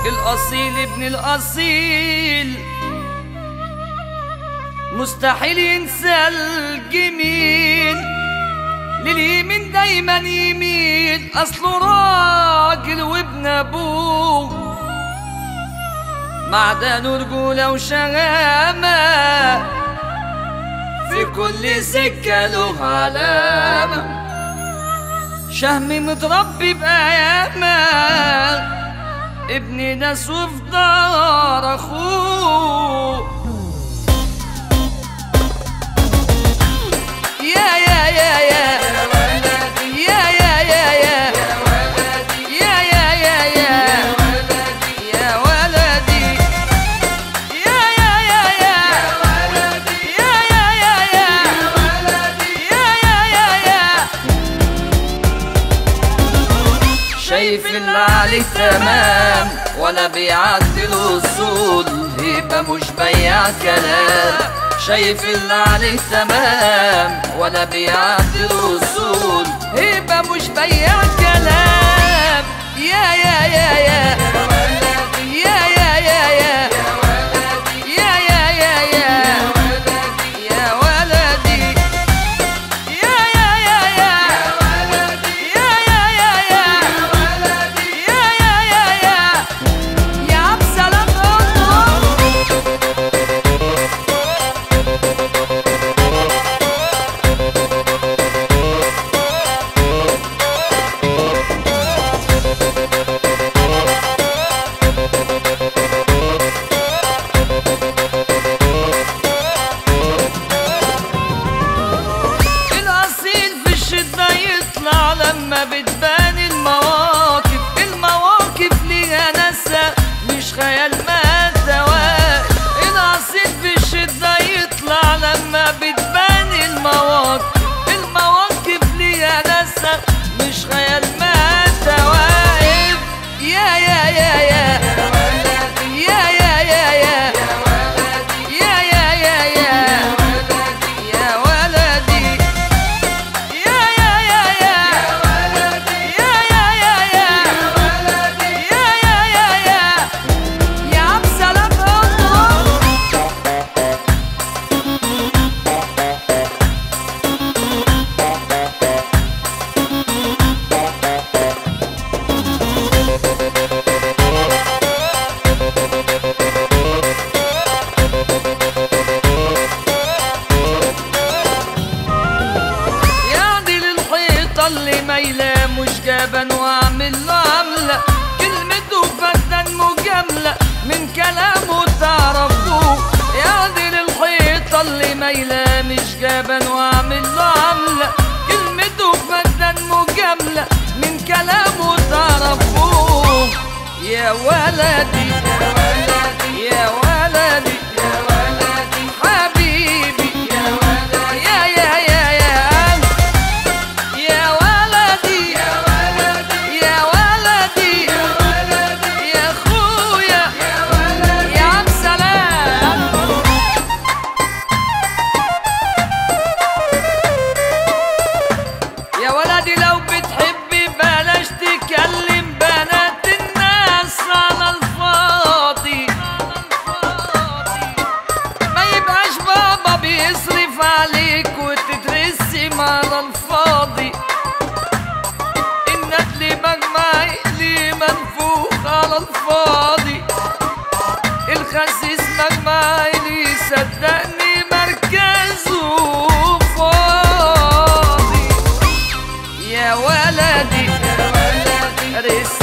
الأصيل ابن الأصيل مستحيل ينسى الجميل لليمين دايما يميل أصله راجل وابن أبوه معدنه رجولة وشهامة في كل سكة له علامة شهم متربي بأيامة ابن ناس وفي دار أخوه يا يا يا يا يا يا يا يا يا يا يا يا يا ولدي يا يا يا يا يا يا يا يا يا يا يا يا شايف اللي عليك تمام ولا بيعدل اصول يبقى مش بيع كلام شايف اللي عليك تمام ولا بيعدل اصول يبقى مش بيع كلام يا يا يا يا يا يا يا يا يا يا يا يا يا ولدي يا يا يا يا يا يا يا يا يا يا يا يا يا عبد سلام الله الأصيل في الشدة يطلع لما بتبان المواقف المواقف ليها ناسها مش خيال ما دواء الأصيل في الشدة يطلع لما بتبان المواقف المواقف ليها ناسها مش خيال ما دواء يا يا يا يا يا يا يا يا يا يا يا يا يا ولدي يا يا يا يا يا يا يا يا يا يا يا يا يا عبد سلام الله يعدل الحيطة اللي مايلة مش جبن واعمل له عملة كلمته فتن مجاملة من كلامه تعرفوه يعدل الحيطة اللي مايلة مش جبن واعمل له عملة كلمته فتن مجاملة من كلامه تعرفوه يا ولدي يا ولدي حبيبي يا يا يا يا يا ولدي يا ولدي يا اخويا يا عم سلام يا ولدي لو بتحبي بلاش تكلم بنات الناس على الفاضي ما يبقاش بابا بيصرف عليك وتترسم على الفاضي النتل مجمعي ليه منفوخ على الفاضي الخسيس مجمعي ليه صدقني مركزه فاضي يا ولدي رس